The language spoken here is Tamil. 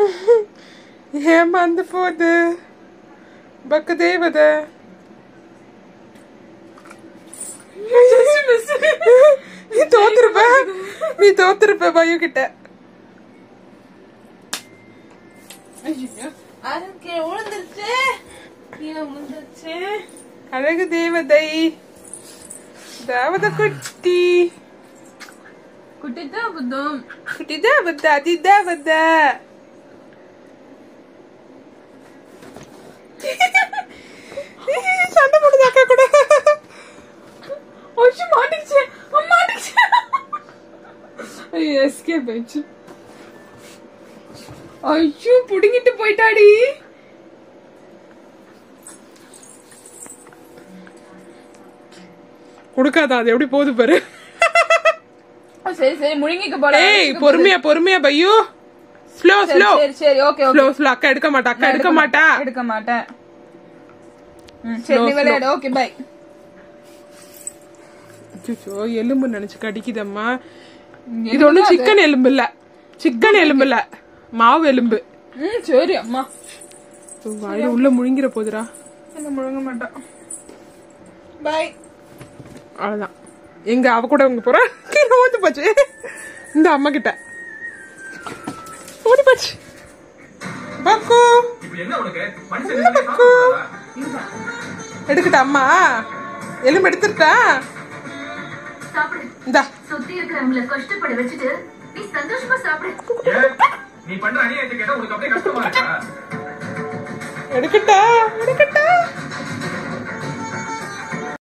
ஏமாந்து போகுது பக்கு தேவதை நீ தோத்துருப்ப நீ தோத்துருப்ப பயு கிட்ட அதுக்கு விழுந்துருச்சு கீழே விழுந்துருச்சு அழகு தேவதை தேவதை குட்டி குட்டி தான் புத்தம் குட்டி தேவதை அதி தேவதை சண்டை போடுது அக்கா கூட ஒச்சு மாட்டிச்சு மாட்டிச்சு ஐயோ எஸ்கேப் ஆயிடுச்சு ஐயோ புடுங்கிட்டு போயிட்டாடி கொடுக்காத அது எப்படி போகுது பாரு சரி சரி முழுங்கிக்க போல ஏய் பொறுமையா பொறுமையா பையோ ஸ்லோ சரி ஸ்லோ சரி சரி ஓகே ஓகே ஸ்லோ ஸ்லோ அக்கா எடுக்க மாட்டா அக்கா எடுக்க மாட்டா எடுக்க மாட்டேன் ம், சரி நீ விளையாடு ஓகே பை அச்சோ எலும்பு நினைச்சு கடிக்குதம்மா இது ஒண்ணும் சிக்கன் எலும்பு இல்ல சிக்கன் எலும்பு இல்ல மாவு எலும்பு ம் சரி அம்மா வாயில உள்ள முழுங்கிற போதுடா என்ன முழுங்க மாட்டான் பை அவ்வளவுதான் எங்க அவ கூட உங்க போற கீழே ஓடி போச்சு இந்த அம்மா கிட்ட ஓடி போச்சு பக்கு இப்ப என்ன உனக்கு மனுஷன் நிம்மதியா சாப்பிடக்கூடாதா? எடுக்கட்டா அம்மா எலும்பு எடுத்துட்டா சாப்பிடு இந்தா சுத்தி இருக்கிறவங்கள கஷ்டப்பட வச்சுட்டு நீ சந்தோஷமா சாப்பிடு ஏன்? நீ பண்ற அநியாயத்தை கேட்டா உனக்கு அப்படியே கஷ்டமா இருக்கா எடுக்கட்டா எடுக்கட்டா